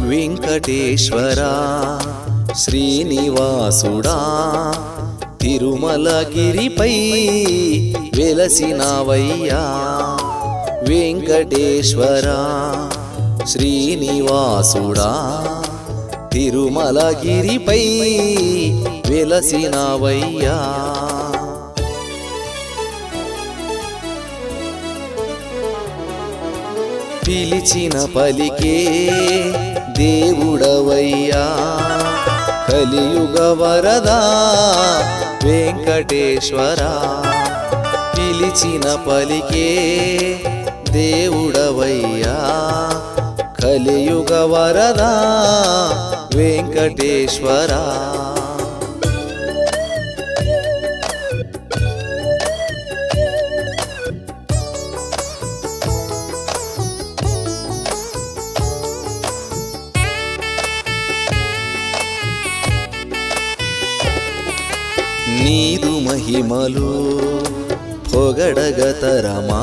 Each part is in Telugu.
వెంకటేశ్వరా శ్రీనివాసుడా తిరుమలగిరిపై వెలసినవయ్యా వెంకటేశ్వరా శ్రీనివాసుడా తిరుమలగిరిపై వెలసినవయ్యా పిలిచిన పలికే దేవుడవయ్యా కలియుగ వరదా వెంకటేశ్వరా పిలిచిన పలికే దేవుడవయ్యా కలియుగ వరదా వెంకటేశ్వరా నీదు మహిమలు పొగడగతరమా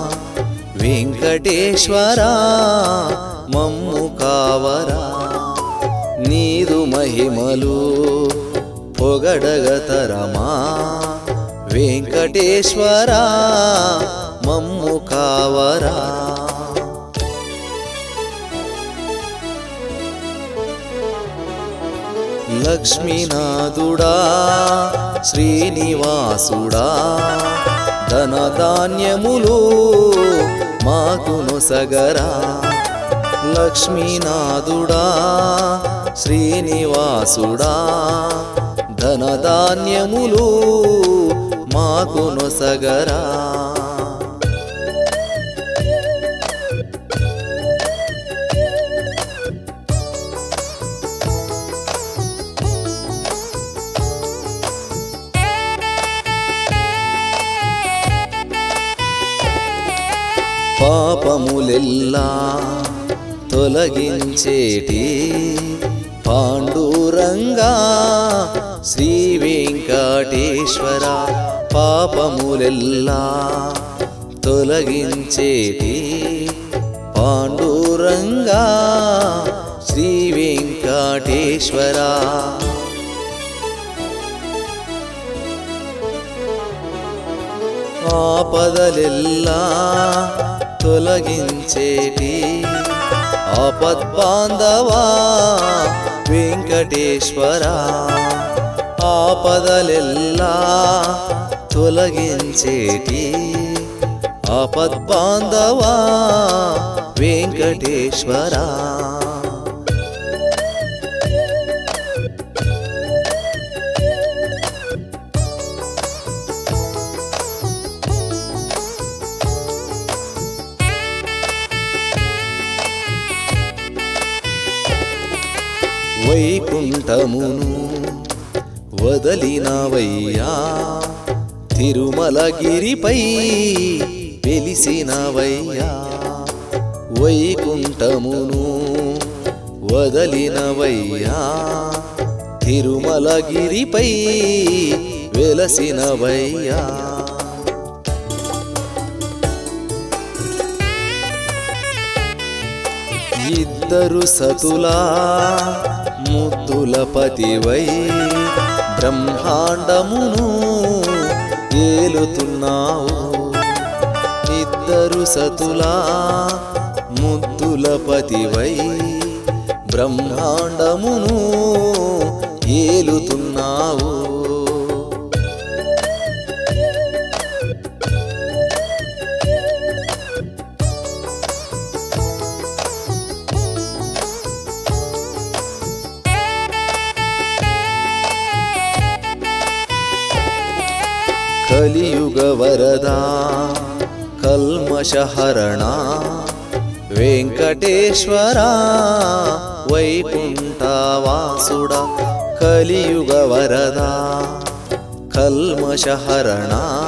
వెంకటేశ్వరా మమ్ము కావరా నీదు మహిమలు పొగడగతరమా వెంకటేశ్వరా మమ్ము కావరా లక్ష్మీనాథుడా శ్రీనివాసుడా ధనధాన్యములు మాకును సగరా లక్ష్మీనాథుడా శ్రీనివాసుడా ధనధాన్యములు మాకును సగరా పాపములెల్లా తొలగించేటి పాండురంగా శ్రీ వెంకటేశ్వర పాపములెల్లా తొలగించేటి పాండురంగా శ్రీ వెంకటేశ్వరా ఆపదలెల్లా తొలగించేటి ఆపద్బాంధవా వెంకటేశ్వరా ఆపదలెల్లా తొలగించేటి ఆపద్బాంధవా వెంకటేశ్వరా వైకుంఠమును వదలినవయ్యా తిరుమలగిరిపై వెలిసినవయ్యా వైకుంఠమును వదలినవయ్యా తిరుమలగిరిపై వెలసినవయ్యా ఇద్దరు సతులా ముద్దుల పతివై బ్రహ్మాండమును ఏలుతున్నావు ఇద్దరు సతులా ముద్దుల పతివై బ్రహ్మాండమును ఏలుతున్నావు కలియుగ వరదా కల్మషహరణ వెంకటేశ్వరా వైకుంఠవాసుడా కలియుగ వరదా కల్మషహరణ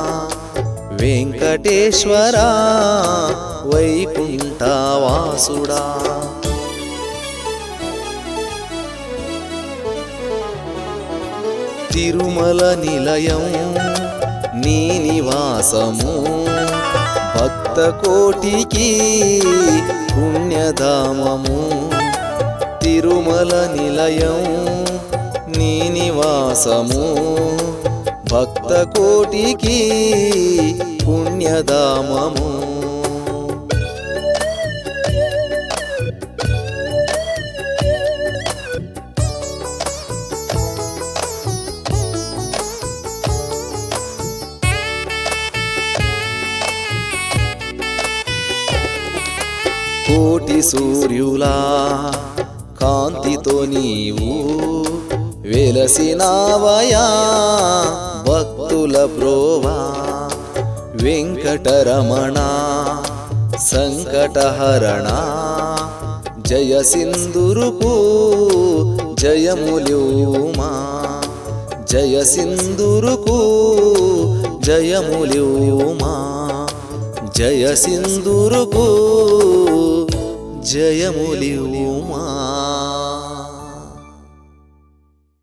వెంకటేశ్వరా వైకుంఠవాసుడా తిరుమల నిలయం నీ నివాసము భక్త కోటికి పుణ్యధామము తిరుమల నిలయం నీ నివాసము భక్త కోటికి పుణ్యధామము కోటి సూర్యులా కాంతితో నీవు వెలసినావయా భక్తుల ప్రోవా వెంకటరమణ సంకటహరణ జయ సింధురుకు జయములుమా జయ సింధురుకు జయములుమా జయ సింధురుకు జయములివుమా